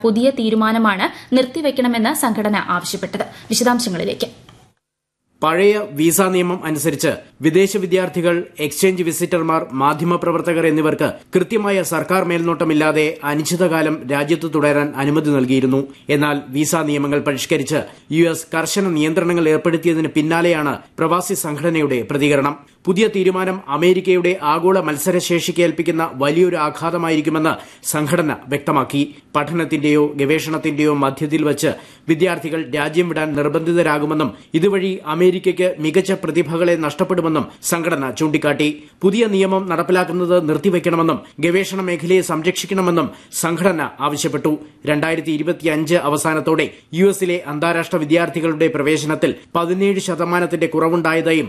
പുതിയ തീരുമാനമാണ് നിർത്തിവെക്കണമെന്ന് സംഘടന ആവശ്യപ്പെട്ടത് വിശദാംശങ്ങളിലേക്ക് പഴയ വിസ നിയമം അനുസരിച്ച് വിദേശ വിദ്യാർത്ഥികൾ എക്സ്ചേഞ്ച് വിസിറ്റർമാർ മാധ്യമപ്രവർത്തകർ എന്നിവർക്ക് കൃത്യമായ സർക്കാർ മേൽനോട്ടമില്ലാതെ അനിശ്ചിതകാലം രാജ്യത്ത് തുടരാൻ അനുമതി നൽകിയിരുന്നു എന്നാൽ വിസ നിയമങ്ങൾ പരിഷ്കരിച്ച് യു എസ് കർശന നിയന്ത്രണങ്ങൾ ഏർപ്പെടുത്തിയതിന് പിന്നാലെയാണ് പ്രവാസി സംഘടനയുടെ പ്രതികരണം പുതിയ തീരുമാനം അമേരിക്കയുടെ ആഗോള മത്സരശേഷിക്ക് ഏൽപ്പിക്കുന്ന വലിയൊരു ആഘാതമായിരിക്കുമെന്ന് സംഘടന വ്യക്തമാക്കി പഠനത്തിന്റെയോ ഗവേഷണത്തിന്റെയോ മധ്യത്തിൽ വച്ച് വിദ്യാർത്ഥികൾ രാജ്യം വിടാൻ നിർബന്ധിതരാകുമെന്നും ഇതുവഴി അമേരിക്കയ്ക്ക് മികച്ച പ്രതിഭകളെ നഷ്ടപ്പെടുമെന്നും സംഘടന ചൂണ്ടിക്കാട്ടി പുതിയ നിയമം നടപ്പിലാക്കുന്നത് നിർത്തിവെക്കണമെന്നും ഗവേഷണ മേഖലയെ സംരക്ഷിക്കണമെന്നും സംഘടന ആവശ്യപ്പെട്ടു രണ്ടായിരത്തി ഇരുപത്തിയഞ്ച് അവസാനത്തോടെ യു എസിലെ അന്താരാഷ്ട്ര വിദ്യാർത്ഥികളുടെ പ്രവേശനത്തിൽ പതിനേഴ് ശതമാനത്തിന്റെ കുറവുണ്ടായതായും